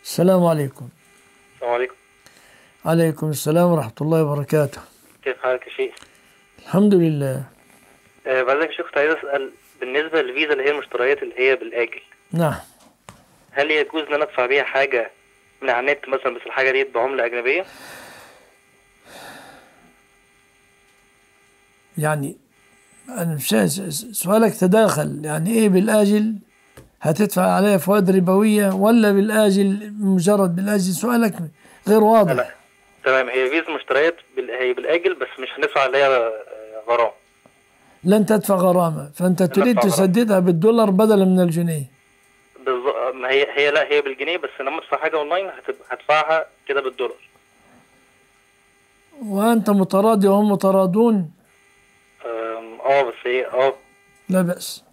السلام عليكم السلام عليكم عليكم السلام ورحمة الله وبركاته كيف حالك يا شيخ؟ الحمد لله أه بعدك يا شيخ كنت عايز اسال بالنسبه للفيزا اللي هي المشتريات اللي هي بالاجل نعم هل يجوز ان انا ادفع بيها حاجه من على النت مثلا بس الحاجه دي بعمله اجنبيه؟ يعني أنا مش عايز- سؤالك تداخل يعني إيه بالآجل هتدفع عليها فوائد ربوية ولا بالآجل مجرد بالآجل سؤالك غير واضح لا تمام هي فيزا مشتريات بال... هي بالاجل بس مش هندفع عليها آه، غرام لن تدفع غرامة فأنت تريد غرامة. تسددها بالدولار بدلا من الجنيه بالظبط ما هي هي لا هي بالجنيه بس لما ادفع حاجه اونلاين هتبقى هدفعها كده بالدولار وأنت متراضي وهم متراضون أم، اه بس هي اه لا بأس